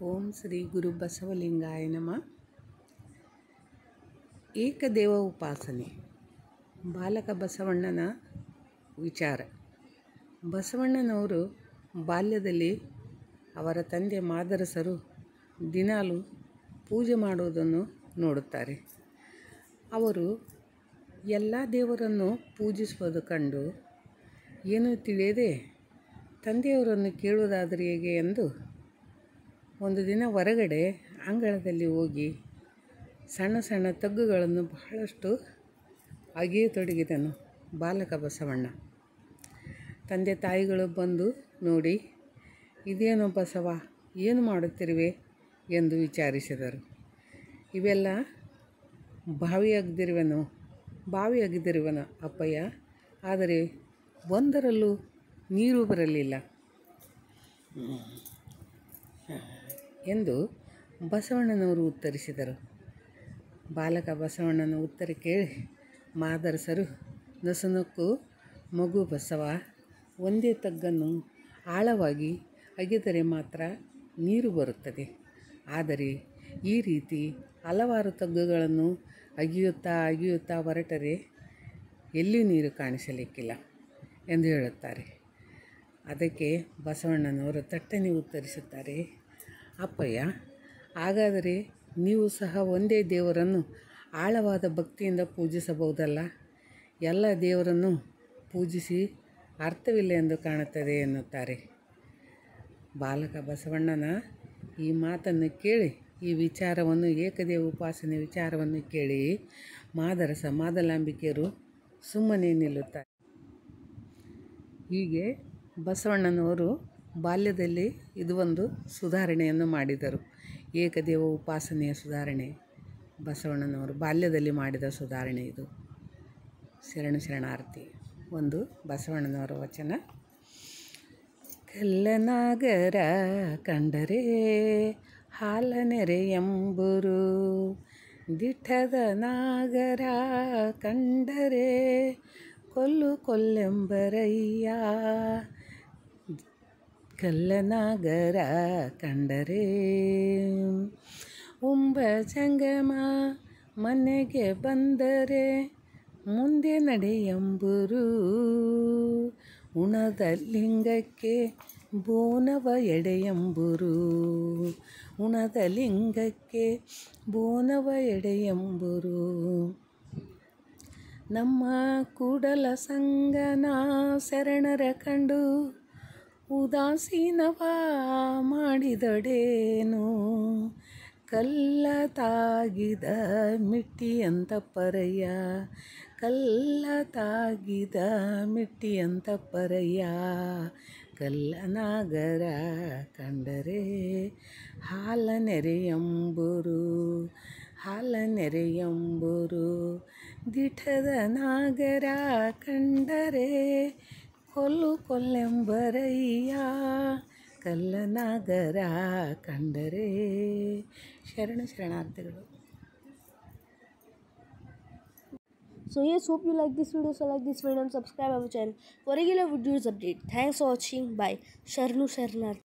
ಓಂ ಶ್ರೀ ಗುರು ಬಸವಲಿಂಗಾಯ ನಮಃ ಏಕದೇವ ಉಪಾಸನೆ ಬಾಲಕ ಬಸವಣ್ಣನ ವಿಚಾರ ಬಸವಣ್ಣನವರು ಬಾಲ್ಯದಲ್ಲಿ ಅವರ ತಂದೆ ಮಾದರಸರು ದಿನಾಲು ಪೂಜೆ ಮಾಡುವುದನ್ನು ನೋಡುತ್ತಾರೆ ಅವರು ಎಲ್ಲ ದೇವರನ್ನು ಪೂಜಿಸುವುದು ಕಂಡು ಏನೂ ತಿಳಿಯದೆ ತಂದೆಯವರನ್ನು ಕೇಳುವುದಾದರೆ ಹೇಗೆ ಎಂದು ಒಂದು ದಿನ ಹೊರಗಡೆ ಅಂಗಳದಲ್ಲಿ ಹೋಗಿ ಸಣ್ಣ ಸಣ್ಣ ತಗ್ಗುಗಳನ್ನು ಬಹಳಷ್ಟು ಅಗೆಯತೊಡಗಿದನು ಬಾಲಕ ಬಸವಣ್ಣ ತಂದೆ ತಾಯಿಗಳು ಬಂದು ನೋಡಿ ಇದೇನು ಬಸವ ಏನು ಮಾಡುತ್ತಿರುವೆ ಎಂದು ವಿಚಾರಿಸಿದರು ಇವೆಲ್ಲ ಬಾವಿ ಅಗ್ದಿರುವೆನು ಬಾವಿ ಅಗೆದಿರುವೆನು ಅಪ್ಪಯ್ಯ ಆದರೆ ಒಂದರಲ್ಲೂ ನೀರು ಬರಲಿಲ್ಲ ಎಂದು ಬಸವಣ್ಣನವರು ಉತ್ತರಿಸಿದರು ಬಾಲಕ ಬಸವಣ್ಣನ ಉತ್ತರ ಕೇಳಿ ಮಾದರಸರು ನಸುನಕ್ಕು ಮಗು ಬಸವ ಒಂದೇ ತಗ್ಗನ್ನು ಆಳವಾಗಿ ಅಗೆದರೆ ಮಾತ್ರ ನೀರು ಬರುತ್ತದೆ ಆದರೆ ಈ ರೀತಿ ಹಲವಾರು ತಗ್ಗುಗಳನ್ನು ಅಗೆಯುತ್ತಾ ಅಗೆಯುತ್ತಾ ಹೊರಟರೆ ಎಲ್ಲಿ ನೀರು ಕಾಣಿಸಲಿಕ್ಕಿಲ್ಲ ಎಂದು ಹೇಳುತ್ತಾರೆ ಅದಕ್ಕೆ ಬಸವಣ್ಣನವರು ತಟ್ಟನೆ ಉತ್ತರಿಸುತ್ತಾರೆ ಅಪ್ಪಯ್ಯ ಹಾಗಾದರೆ ನೀವು ಸಹ ಒಂದೇ ದೇವರನ್ನು ಆಳವಾದ ಭಕ್ತಿಯಿಂದ ಪೂಜಿಸಬಹುದಲ್ಲ ಎಲ್ಲ ದೇವರನ್ನು ಪೂಜಿಸಿ ಅರ್ಥವಿಲ್ಲ ಎಂದು ಕಾಣುತ್ತದೆ ಎನ್ನುತ್ತಾರೆ ಬಾಲಕ ಬಸವಣ್ಣನ ಈ ಮಾತನ್ನು ಕೇಳಿ ಈ ವಿಚಾರವನ್ನು ಏಕದೇವ ಉಪಾಸನೆ ವಿಚಾರವನ್ನು ಕೇಳಿ ಮಾದರಸ ಮಾದಲಾಂಬಿಕೆಯರು ಸುಮ್ಮನೆ ನಿಲ್ಲುತ್ತಾರೆ ಹೀಗೆ ಬಸವಣ್ಣನವರು ಬಾಲ್ಯದಲ್ಲಿ ಇದು ಒಂದು ಸುಧಾರಣೆಯನ್ನು ಮಾಡಿದರು ಏಕದೇವ ಉಪಾಸನೆಯ ಸುಧಾರಣೆ ಬಸವಣ್ಣನವರು ಬಾಲ್ಯದಲ್ಲಿ ಮಾಡಿದ ಸುಧಾರಣೆ ಇದು ಶರಣ ಶರಣಾರ್ಥಿ ಒಂದು ಬಸವಣ್ಣನವರ ವಚನ ಕಲ್ಲನಾಗರ ಕಂಡರೆ ಹಾಲ ನೆರೆಯಂಬುರು ದಿಟ್ಟದ ನಾಗರ ಕಂಡರೆ ಕೊಲ್ಲು ಕೊಲ್ಲೆಂಬರಯ್ಯ ಕಲ್ಲನಾಗರ ಕಂಡರೆ ಉಂಬ ಜಂಗಮ ಮನೆಗೆ ಬಂದರೆ ಮುಂದೆ ನಡೆಯಂಬುರು ಉಣದ ಲಿಂಗಕ್ಕೆ ಬೋನವ ಎಡೆಯಂಬುರು ಉಣದ ಲಿಂಗಕ್ಕೆ ಬೋನವ ಎಡೆಯಂಬುರು ನಮ್ಮ ಕೂಡಲ ಸಂಗನ ಶರಣರ ಕಂಡು ಉದಾಸೀನವ ಮಾಡಿದಡೇನು ಕಲ್ಲ ತಾಗಿದ ಮಿಟ್ಟಿಯಂತ ಪರಯ್ಯ ಕಲ್ಲ ತಾಗಿದ ಮಿಟ್ಟಿಯಂತ ಪರಯ್ಯ ಕಲ್ಲನಾಗರ ಕಂಡರೆ ಹಾಲ ನೆರೆಯಂಬುರು ಹಾಲ ನೆರೆಯಂಬುರು ದಿಠದ ನಾಗರ ಕಂಡರೆ ಕೊಲ್ಲು ಕೊಲ್ಲೆಂಬರಯ್ಯ ಕಲ್ಲನಾಗರ ಕಂಡರೆ ಶರಣ ಶರಣಾರ್ಥಿಗಳು So yes, hope you like this video. So like this video and subscribe our channel for regular videos update. Thanks for watching. Bye. Sharnu Sharnar.